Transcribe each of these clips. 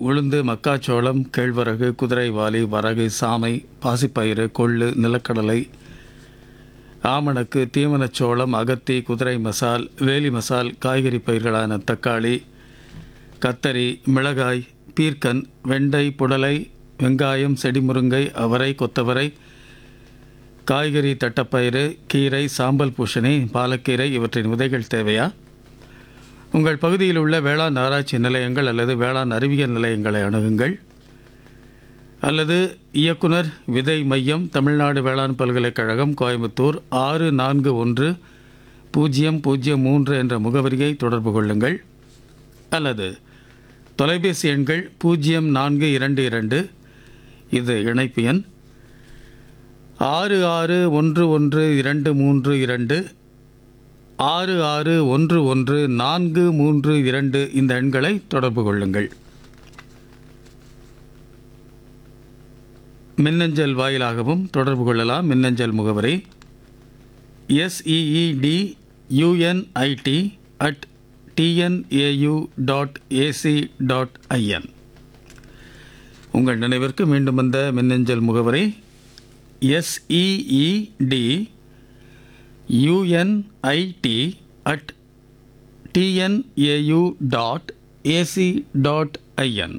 உளுந்து மக்காச்சோளம் கேழ்வரகு குதிரைவாலி வரகு சாமை பாசிப்பயிறு கொள்ளு நிலக்கடலை ஆமணக்கு தீவனச்சோளம் அகத்தி குதிரை மசால் வேலி மசால் காய்கறி பயிர்களான தக்காளி கத்தரி மிளகாய் பீர்க்கன் வெண்டை புடலை வெங்காயம் செடிமுருங்கை அவரை கொத்தவரை காய்கறி தட்டப்பயிறு கீரை சாம்பல் பூசணி பாலக்கீரை இவற்றின் விதைகள் தேவையா உங்கள் பகுதியில் உள்ள வேளாண் ஆராய்ச்சி நிலையங்கள் அல்லது வேளாண் அறிவியல் நிலையங்களை அணுகுங்கள் அல்லது இயக்குனர் விதை மையம் தமிழ்நாடு வேளாண் பல்கலைக்கழகம் கோயம்புத்தூர் ஆறு நான்கு ஒன்று பூஜ்ஜியம் பூஜ்ஜியம் மூன்று என்ற முகவரியை தொடர்பு கொள்ளுங்கள் அல்லது தொலைபேசி எண்கள் பூஜ்ஜியம் நான்கு இரண்டு இரண்டு இது இணைப்பு எண் ஆறு ஆறு ஒன்று ஒன்று இரண்டு மூன்று இரண்டு ஆறு ஆறு ஒன்று ஒன்று நான்கு மூன்று இரண்டு இந்த எண்களை தொடர்பு கொள்ளுங்கள் மின்னஞ்சல் வாயிலாகவும் தொடர்பு கொள்ளலாம் மின்னஞ்சல் முகவரி S E E D U N I T at T N A U dot A C dot I N உங்கள் நினைவிற்கு மீண்டும் வந்த மின்னஞ்சல் முகவரி S E E D U N I T at T N A U dot A C dot I N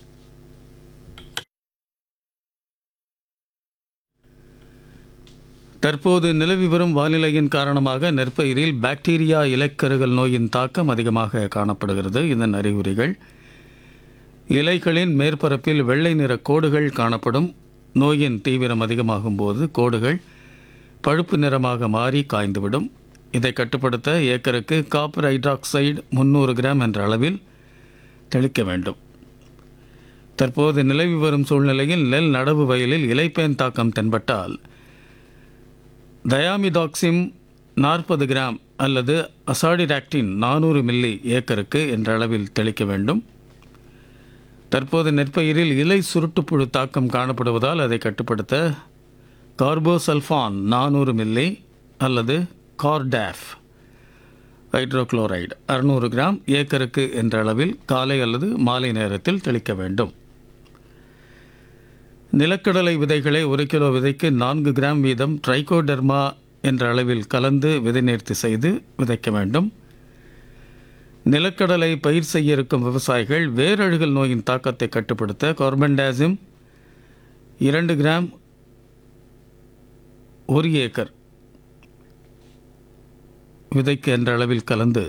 தற்போது நிலவி வரும் வானிலையின் காரணமாக நெற்பயிரில் பாக்டீரியா இலைக்கருகல் நோயின் தாக்கம் அதிகமாக காணப்படுகிறது இதன் அறிகுறிகள் இலைகளின் மேற்பரப்பில் வெள்ளை நிற கோடுகள் காணப்படும் நோயின் தீவிரம் அதிகமாகும் போது கோடுகள் பழுப்பு நிறமாக மாறி காய்ந்துவிடும் இதை கட்டுப்படுத்த ஏக்கருக்கு காப்பர் ஹைட்ராக்சைடு முந்நூறு கிராம் என்ற அளவில் தெளிக்க வேண்டும் தற்போது நிலவி வரும் சூழ்நிலையில் நெல் நடவு வயலில் இலைப்பேன் தாக்கம் தென்பட்டால் தயாமிடாக்சிம் நாற்பது கிராம் அல்லது அசாடிடாக்டின் நானூறு மில்லி ஏக்கருக்கு என்ற அளவில் தெளிக்க வேண்டும் தற்போது நெற்பயிரில் இலை சுருட்டுப்புழு தாக்கம் காணப்படுவதால் அதை கட்டுப்படுத்த கார்போசல்ஃபான் நானூறு மில்லி அல்லது கார்டாஃப் ஹைட்ரோக்ளோரைடு அறுநூறு கிராம் ஏக்கருக்கு என்ற அளவில் காலை அல்லது மாலை நேரத்தில் தெளிக்க வேண்டும் நிலக்கடலை விதைகளை ஒரு கிலோ விதைக்கு நான்கு கிராம் வீதம் ட்ரைகோடெர்மா என்ற அளவில் கலந்து விதை நேர்த்தி செய்து விதைக்க வேண்டும் நிலக்கடலை பயிர் செய்ய இருக்கும் விவசாயிகள் வேரழுகல் நோயின் தாக்கத்தை கட்டுப்படுத்த கார்பன்டாசிம் இரண்டு கிராம் ஒரு ஏக்கர் விதைக்கு என்ற அளவில் கலந்து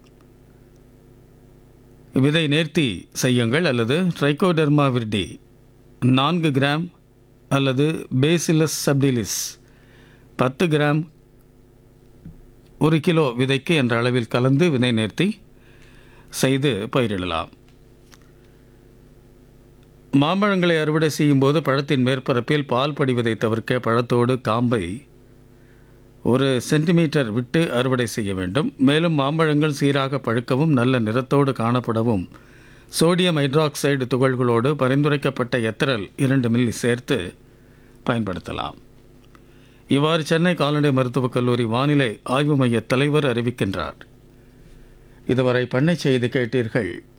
விதை நேர்த்தி செய்யுங்கள் அல்லது ட்ரைகோடெர்மா விர்டி நான்கு கிராம் அல்லது பேசிலஸ் சப்டிலிஸ் பத்து கிராம் ஒரு கிலோ விதைக்கு என்ற அளவில் கலந்து விதை நேர்த்தி செய்து பயிரிடலாம் மாம்பழங்களை அறுவடை செய்யும்போது பழத்தின் மேற்பரப்பில் பால் படிவதை தவிர்க்க பழத்தோடு காம்பை ஒரு சென்டிமீட்டர் விட்டு அறுவடை செய்ய வேண்டும் மேலும் மாம்பழங்கள் சீராக பழுக்கவும் நல்ல நிறத்தோடு காணப்படவும் சோடியம் ஹைட்ராக்சைடு துகள்களோடு பரிந்துரைக்கப்பட்ட எத்தரல் இரண்டு மில்லி சேர்த்து பயன்படுத்தலாம் இவ்வாறு சென்னை கால்நடை மருத்துவக் கல்லூரி வானிலை ஆய்வு மைய தலைவர் அறிவிக்கின்றார் இதுவரை பண்ணை செய்தி கேட்டீர்கள்